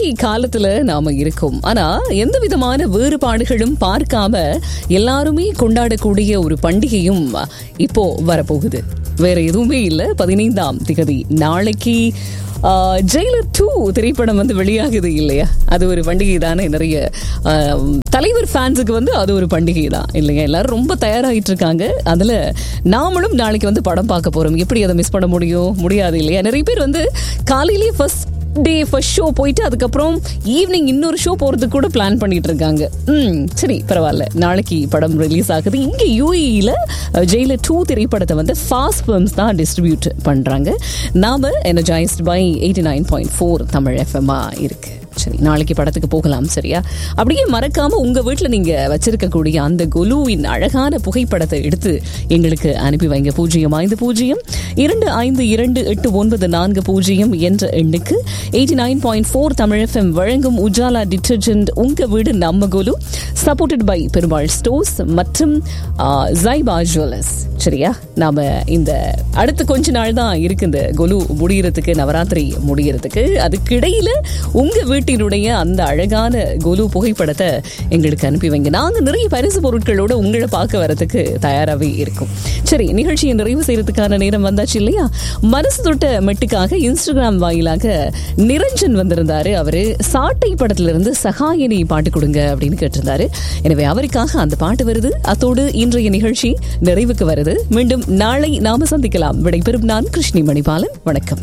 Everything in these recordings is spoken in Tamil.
காலத்துல நாம இருக்கோம் ஆனா எந்த விதமான வேறுபாடுகளும் பார்க்காம எல்லாருமே கொண்டாடக்கூடிய ஒரு பண்டிகையும் இப்போ வரப்போகுது வேற எதுவுமே இல்ல பதினைந்தாம் திகதி நாளைக்கு ஜெயிலர் டூ திரைப்படம் வந்து வெளியாகுது இல்லையா அது ஒரு பண்டிகை தானே நிறைய ஆஹ், தலைவர் ஃபேன்ஸுக்கு வந்து அது ஒரு பண்டிகை தான் இல்லையா எல்லாரும் ரொம்ப தயாராகிட்டு இருக்காங்க அதுல நாமளும் நாளைக்கு வந்து படம் பார்க்க போறோம் எப்படி அதை மிஸ் பண்ண முடியும் முடியாது இல்லையா நிறைய பேர் வந்து காலையிலேயே ஃபர்ஸ்ட் டே ஃபர்ஸ்ட் ஷோ போயிட்டு அதுக்கப்புறம் ஈவினிங் இன்னொரு ஷோ போறதுக்கு கூட பிளான் பண்ணிட்டு இருக்காங்க ம் சரி பரவாயில்ல நாளைக்கு படம் ரிலீஸ் ஆகுது இங்க யூஏஇல ஜெயிலர் டூ திரைப்படத்தை வந்து ஃபாஸ்ட் ஃபிலிம்ஸ் தான் டிஸ்ட்ரிபியூட் பண்றாங்க நாம energised by eighty nine point four Tamil எஃப்எம்ஆ இருக்கு சரி நாளைக்கு படத்துக்கு போகலாம் சரியா அப்படியே மறக்காம உங்க வீட்டுல நீங்க வச்சிருக்கக்கூடிய அந்த குலுவின் அழகான புகைப்படத்தை எடுத்து எங்களுக்கு அனுப்பி வைங்க பூஜ்ஜியம் ஐந்து பூஜ்ஜியம் இரண்டு ஐந்து இரண்டு எட்டு ஒன்பது நான்கு பூஜ்ஜியம் என்ற எண்ணுக்கு eighty nine point four Tamil FM வழங்கும் உஜாலா டிட்டர்ஜென்ட் உங்க வீடு நம்ம குலு சப்போர்ட்டட் பை பெருமாள் ஸ்டோர்ஸ் மற்றும் ஜைபா ஜுவல்லர்ஸ் சரியா நாம இந்த அடுத்த கொஞ்ச நாள் தான் இருக்கு இந்த கொலு முடியறதுக்கு நவராத்திரி முடியறதுக்கு அதுக்கிடையில உங்க வீட்டினுடைய அந்த அழகான கொலு புகைப்படத்தை எங்களுக்கு அனுப்பி வைங்க நாங்க நிறைய பரிசு பொருட்களோட உங்களை பார்க்க வரதுக்கு தயாராகவே இருக்கும் சரி நிகழ்ச்சியை நிறைவு செய்யறதுக்கான நேரம் வந்தாச்சு இல்லையா மனசு தொட்ட மெட்டுக்காக இன்ஸ்டாகிராம் வாயிலாக நிரஞ்சன் வந்திருந்தாரு அவரு சாட்டை படத்துல இருந்து சகாயனி பாட்டு கொடுங்க அப்படின்னு கேட்டிருந்தாரு எனவே அவருக்காக அந்த பாட்டு வருது அத்தோடு இன்றைய நிகழ்ச்சி நிறைவுக்கு வருது மீண்டும் நாளை நாம சந்திக்கலாம் விடைபெறும் நான் கிருஷ்ணி மணிபாலன் வணக்கம்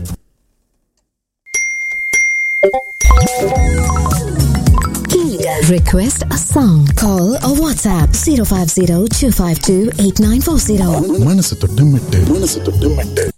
Request a song. Call or WhatsApp 050 252 8940. மனசு தொட்டு மெட்டு மனசு தொட்டு மெட்டு